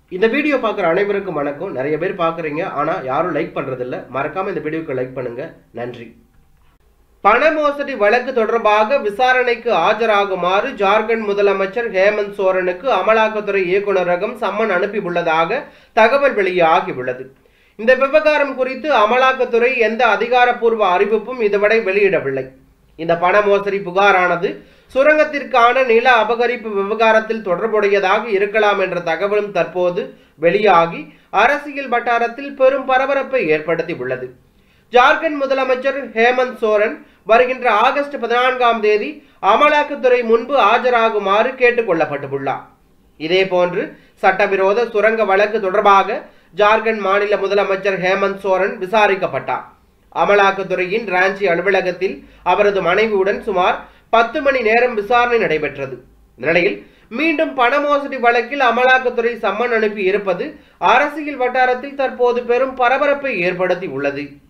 இந்த வீடியோ பார்க்குற அனைவருக்கும் வணக்கம் நிறைய பேர் பார்க்குறீங்க ஆனால் யாரும் லைக் பண்ணுறதில்ல மறக்காம இந்த வீடியோக்கு லைக் பண்ணுங்க நன்றி பண மோசடி வழக்கு தொடர்பாக விசாரணைக்கு ஆஜராகுமாறு ஜார்க்கண்ட் முதலமைச்சர் ஹேமந்த் சோரனுக்கு அமலாக்கத்துறை இயக்குநரகம் சம்மன் அனுப்பியுள்ளதாக தகவல் வெளியாகியுள்ளது இந்த விவகாரம் குறித்து அமலாக்கத்துறை எந்த அதிகாரப்பூர்வ அறிவிப்பும் இதுவரை வெளியிடவில்லை இந்த பண மோசடி புகாரானது சுரங்கத்திற்கான நில அபகரிப்பு விவகாரத்தில் தொடர்புடையதாக இருக்கலாம் என்ற தகவலும் தற்போது வெளியாகி அரசியல் வட்டாரத்தில் பெரும் பரபரப்பை ஏற்படுத்தி உள்ளது ஜார்க்கண்ட் முதலமைச்சர் ஹேமந்த் சோரன் வருகின்ற ஆகஸ்ட் பதினான்காம் தேதி அமலாக்கத்துறை முன்பு ஆஜராகுமாறு கேட்டுக் கொள்ளப்பட்டுள்ளார் இதேபோன்று சட்டவிரோத சுரங்க வழக்கு தொடர்பாக ஜார்க்கண்ட் மாநில முதலமைச்சர் ஹேமந்த் சோரன் விசாரிக்கப்பட்டார் அமலாக்கத்துறையின் ராஞ்சி அலுவலகத்தில் அவரது மனைவியுடன் சுமார் பத்து மணி நேரம் விசாரணை நடைபெற்றது இந்த நிலையில் மீண்டும் பண மோசடி வழக்கில் அமலாக்கத்துறை சம்மன் அனுப்பி இருப்பது அரசியல் வட்டாரத்தில் தற்போது பெரும் பரபரப்பை ஏற்படுத்தி உள்ளது